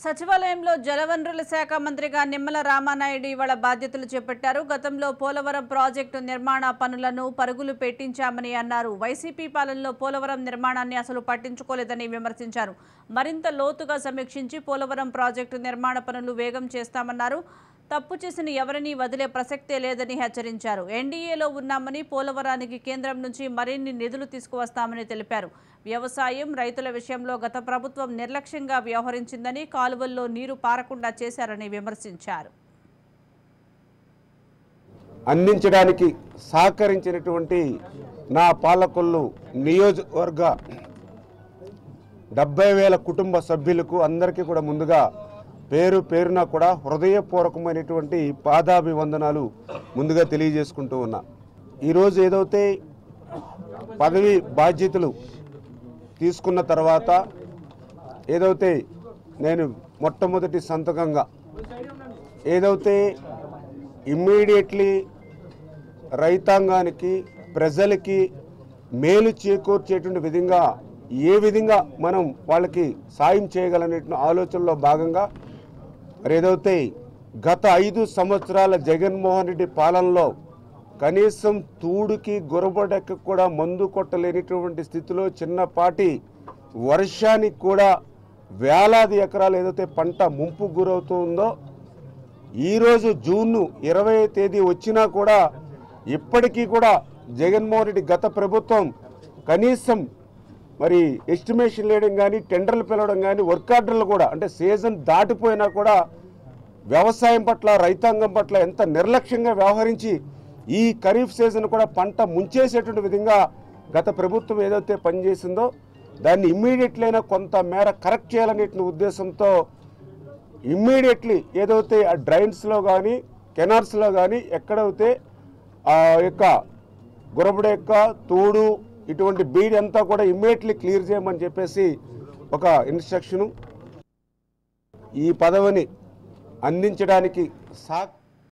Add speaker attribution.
Speaker 1: సచివాలయంలో జలవనరుల శాఖ మంత్రిగా నిమ్మల రామానాయుడు ఇవాళ బాధ్యతలు చేపట్టారు గతంలో పోలవరం ప్రాజెక్టు నిర్మాణ పనులను పరుగులు పెట్టించామని అన్నారు వైసీపీ పాలనలో పోలవరం నిర్మాణాన్ని అసలు పట్టించుకోలేదని విమర్శించారు మరింత లోతుగా సమీక్షించి పోలవరం ప్రాజెక్టు నిర్మాణ పనులు వేగం చేస్తామన్నారు తప్పు చేసిన ఎవరిని వదిలే ప్రసక్తే లేదని హెచ్చరించారు ఎన్డీఏలో ఉన్నామని పోలవరానికి కేంద్రం నుంచి మరిన్ని నిధులు తీసుకువస్తామని తెలిపారు వ్యవసాయం రైతుల విషయంలో గత ప్రభుత్వం నిర్లక్ష్యంగా వ్యవహరించిందని కాలువల్లో నీరు పారకుండా చేశారని విమర్శించారు
Speaker 2: అందించడానికి సహకరించినటువంటి నా పాలకులు నియోజకవర్గ డెబ్బై వేల కుటుంబ సభ్యులకు అందరికీ కూడా ముందుగా పేరు పేరున కూడా హృదయపూర్వకమైనటువంటి పాదాభివందనాలు ముందుగా తెలియజేసుకుంటూ ఉన్నా ఈరోజు ఏదైతే పదవి బాధ్యతలు తీసుకున్న తర్వాత ఏదైతే నేను మొట్టమొదటి సంతకంగా ఏదైతే ఇమ్మీడియట్లీ రైతాంగానికి ప్రజలకి మేలు చేకూర్చేటువంటి విధంగా ఏ విధంగా మనం వాళ్ళకి సాయం చేయగలనే ఆలోచనలో భాగంగా మరి ఏదైతే గత ఐదు సంవత్సరాల జగన్మోహన్ రెడ్డి పాలనలో కనీసం తూడుకి గొరబడెక్క కూడా మందు కొట్టలేనిటువంటి స్థితిలో చిన్నపాటి వర్షానికి కూడా వేలాది ఎకరాలు ఏదైతే పంట ముంపు గురవుతూ ఉందో ఈరోజు జూన్ ఇరవై తేదీ వచ్చినా కూడా ఇప్పటికీ కూడా జగన్మోహన్ రెడ్డి గత ప్రభుత్వం కనీసం మరి ఎస్టిమేషన్ వేయడం కానీ టెండర్లు పిలవడం కానీ వర్క్ ఆర్డర్లు కూడా అంటే సీజన్ దాటిపోయినా కూడా వ్యవసాయం పట్ల రైతాంగం పట్ల ఎంత నిర్లక్ష్యంగా వ్యవహరించి ఈ ఖరీఫ్ సీజన్ కూడా పంట ముంచేసేటువంటి విధంగా గత ప్రభుత్వం ఏదైతే పనిచేసిందో దాన్ని ఇమ్మీడియట్లీ అయినా కొంత మేర కరెక్ట్ చేయాలనే ఉద్దేశంతో ఇమ్మీడియట్లీ ఏదైతే ఆ డ్రైన్స్లో కానీ కెనార్స్లో కానీ ఎక్కడైతే ఆ యొక్క గురబుడ యొక్క తూడు ఇటువంటి బీడ్ అంతా కూడా ఇమ్మీడియట్లీ క్లియర్ చేయమని చెప్పేసి ఒక ఇన్స్ట్రక్షను ఈ పదవిని అందించడానికి సా